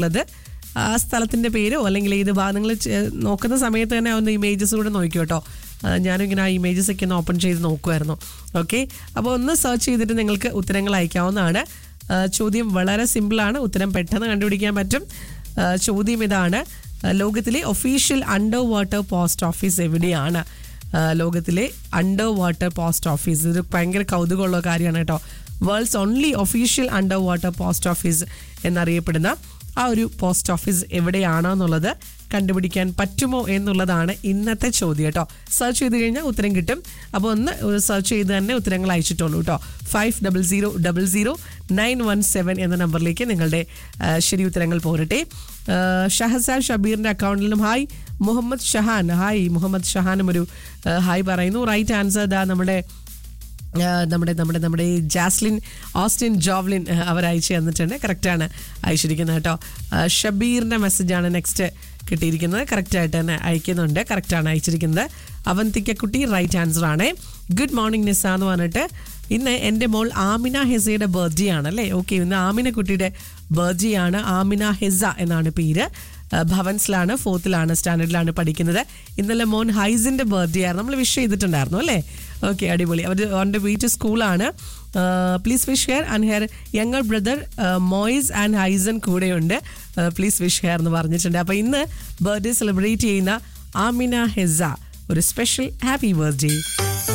ഉള്ളത് ആ സ്ഥലത്തിന്റെ പേരോ അല്ലെങ്കിൽ ഏത് ഭാഗം നിങ്ങൾ നോക്കുന്ന സമയത്ത് തന്നെ ഒന്ന് ഇമേജസ് കൂടെ നോക്കൂ കേട്ടോ ആ, ഞാനും ഇങ്ങനെ ആ ഇമേജസ് ഒക്കെ ഒന്ന് ഓപ്പൺ ചെയ്ത് നോക്കുമായിരുന്നു ഓക്കെ അപ്പോൾ ഒന്ന് സെർച്ച് ചെയ്തിട്ട് നിങ്ങൾക്ക് ഉത്തരങ്ങൾ അയക്കാവുന്നതാണ് ആ, ചോദ്യം വളരെ സിമ്പിളാണ് ഉത്തരം പെട്ടെന്ന് കണ്ടുപിടിക്കാൻ പറ്റും ആ, ചോദ്യം ഇതാണ് ആ, ലോകത്തിലെ official underwater post office എവിടെയാണ് ആ, ലോകത്തിലെ അണ്ടർ വാട്ടർ പോസ്റ്റ് ഓഫീസ് ഇത് ഭയങ്കര കൗതുകമുള്ള കാര്യമാണ് കേട്ടോ world's only official underwater post office എന്നറിയപ്പെടുന്ന ആ ഒരു പോസ്റ്റ് ഓഫീസ് എവിടെയാണോ എന്നുള്ളത് കണ്ടുപിടിക്കാൻ പറ്റുമോ എന്നുള്ളതാണ് ഇന്നത്തെ ചോദ്യം കേട്ടോ സെർച്ച് ചെയ്ത് കഴിഞ്ഞാൽ ഉത്തരം കിട്ടും അപ്പോൾ ഒന്ന് സെർച്ച് ചെയ്ത് തന്നെ ഉത്തരങ്ങൾ അയച്ചിട്ടുള്ളൂ കേട്ടോ five double zero double zero nine one seven എന്ന നമ്പറിലേക്ക് നിങ്ങളുടെ ആ, ശരി ഉത്തരങ്ങൾ പോരട്ടെ ആ, ഷഹസാൻ ഷബീറിന്റെ അക്കൗണ്ടിലും ഹായ് മുഹമ്മദ് ഷഹാൻ ഹായ് മുഹമ്മദ് ഷഹാനും ഒരു ആ, ഹായ് പറയുന്നു റൈറ്റ് ആൻസർ ദാ നമ്മുടെ ആ, നമ്മുടെ നമ്മുടെ നമ്മുടെ ഈ ജാസ്ലിൻ ഓസ്റ്റിൻ ജോവ്ലിൻ ആ, അവർ അയച്ചു തന്നിട്ടുണ്ട് കറക്റ്റാണ് അയച്ചിരിക്കുന്നത് കേട്ടോ ആ, ഷബീറിൻ്റെ മെസ്സേജാണ് നെക്സ്റ്റ് കിട്ടിയിരിക്കുന്നത് കറക്റ്റായിട്ട് തന്നെ അയക്കുന്നുണ്ട് കറക്റ്റാണ് അയച്ചിരിക്കുന്നത് അവന്തിക്കക്കുട്ടി റൈറ്റ് ആൻസർ ആണ് ഗുഡ് മോർണിംഗ് നിസ എന്ന് പറഞ്ഞിട്ട് ഇന്ന് എൻ്റെ മോൾ ആമിന ഹെസയുടെ ബർത്ത്ഡേ ആണ് അല്ലേ ഓക്കെ ഇന്ന് ആമിന കുട്ടിയുടെ ബർത്ത്ഡേ ആണ് ആമിന ഹെസ എന്നാണ് പേര് ആ, ഭവൻസിലാണ് ഫോർത്തിലാണ് സ്റ്റാൻഡേർഡിലാണ് പഠിക്കുന്നത് ഇന്നലെ മോൻ ഹൈസിന്റെ ബർത്ത്ഡേ ആയിരുന്നു നമ്മൾ വിഷ് ചെയ്തിട്ടുണ്ടായിരുന്നു അല്ലേ ഓക്കെ അടിപൊളി അവർ ഓൻ്റെ വീട്ട് സ്കൂളാണ് please wish her and her younger brother Moiz and Haisan കൂടെയുണ്ട് പ്ലീസ് വിഷ് ഹെയർ എന്ന് പറഞ്ഞിട്ടുണ്ട് അപ്പോൾ ഇന്ന് ബർത്ത്ഡേ സെലിബ്രേറ്റ് ചെയ്യുന്ന ആമിന ഹെസ ഒരു സ്പെഷ്യൽ ഹാപ്പി ബർത്ത്ഡേ